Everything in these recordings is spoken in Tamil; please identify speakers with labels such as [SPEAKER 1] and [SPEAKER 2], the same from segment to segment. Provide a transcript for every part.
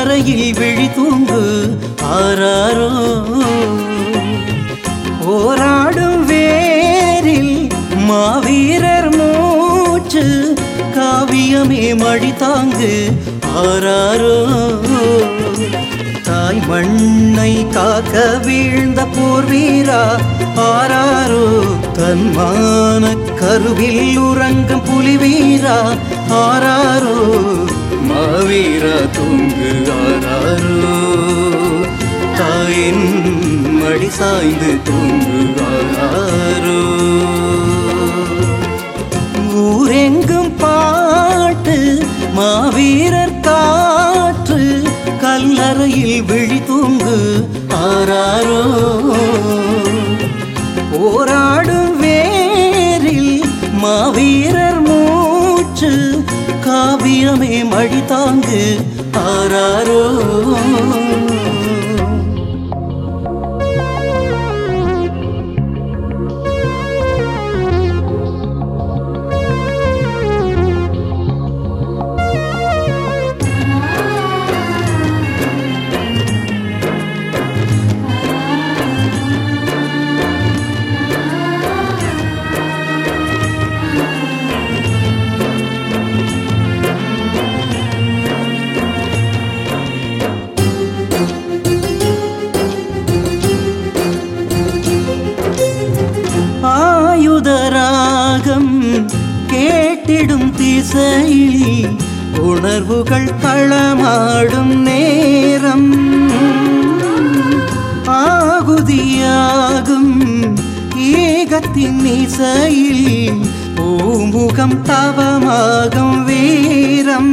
[SPEAKER 1] கல்லறையில் விழி தூங்கு ஆராரோ போராடும் வேரில் மாவீரர் மூச்சு காவியமே மழி தாங்கு ஆராரோ தாய் மண்ணை காக்க வீழ்ந்த போர் வீரா ஆராரோ தன்மான கருவில் உறங்கும் புலி வீரா ஆராரோ மாவீரா தூங்கு ஆராரோ தாயின் மடி சாய்ந்து தூங்கு ஆராரோ ஊரெங்கும் பாட்டு மாவீரர் காற்று கல்லறையில் விழி தூங்கு ஆராரோ போராடும் வேரில் மாவீரர் மூச்சு காவியமே மழி தாங்கு ஆராரோ ஆயுதராகம் கேட்டிடும் திசையில் உணர்வுகள் களமாடும் நேரம் ஆகுதியாகும் ஏகத்தின் இசையில் பூமுகம் தவமாகும் வீரம்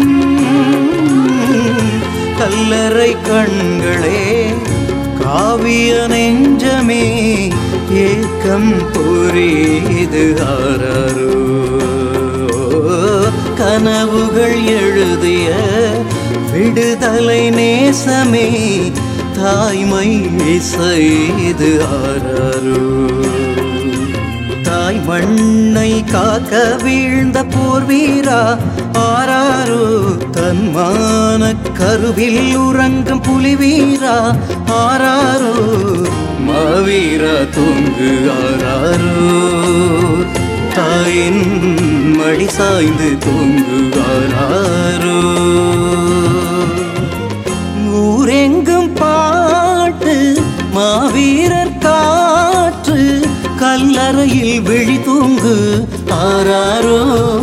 [SPEAKER 1] கல்லறை கண்களே காவிய நெஞ்சமே ஏக்கம் புரியுது ஆராரோ கனவுகள் எழுதிய விடுதலை நேசமே தாய்மை செய்து ஆராரோ தாய் மண்ணை காக்க வீழ்ந்த போர் வீரா ஆராரோ தன்மான கருவில் உறங்கும் புலி வீரா ஆராரோ மாவீரா தூங்கு ஆராரோ தாயின் மடி சாய்ந்து தூங்கு ஆராரோ ஊரெங்கும் பாட்டு மாவீரர் காற்று கல்லறையில் விழி தூங்கு ஆராரோ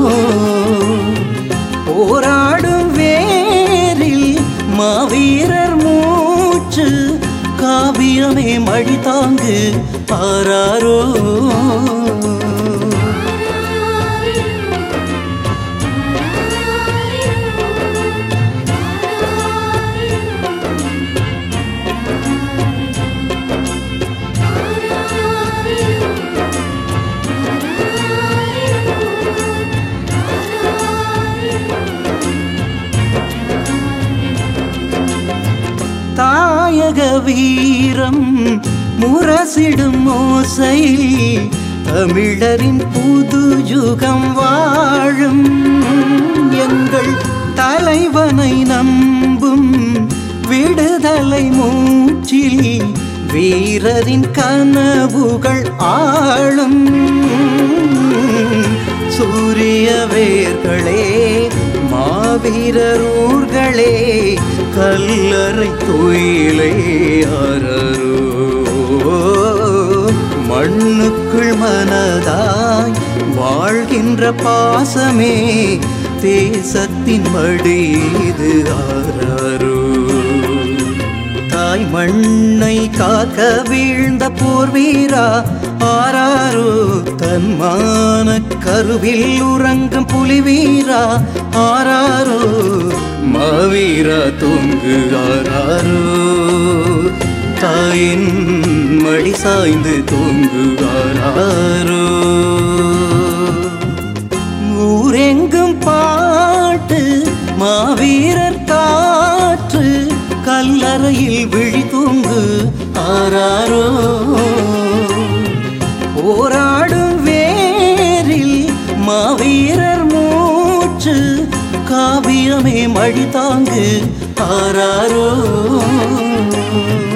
[SPEAKER 1] போராடும் வேரில் மாவீரர் மூச்சு காவியமே மழி தாங்கு ஆராரோ தாயக வீரம் முரசிடும் ஓசையில் தமிழரின் புது யுகம் வாழும் எங்கள் தலைவனை நம்பும் விடுதலை மூச்சில் வீரரின் கனவுகள் ஆளும் சூரிய வேர்களே மாவீரர் ஊர்களே கல்லறை துயிலே அரரோ மண்ணுக்குள் மனதாய் வாழ்கின்ற பாசமே தேசத்தின் மடிது ஆராரோ தாய் மண்ணை காக்க வீழ்ந்த போர் வீரா ஆராரோ தன்மான கருவில் உறங்கும் புலி வீரா ஆராரோ மாவீரா தூங்கு ஆராரோ தாயின் மடி சாய்ந்து தூங்கு ஆராரோ ஊரெங்கும் பாட்டு மாவீரர் காற்று கல்லறையில் விழி தூங்கு ஆராரோ போராடும் வேரில் மாவீரர் மூச்சு காவியம் உள்ளமே மழி தாங்கு ஆராரோ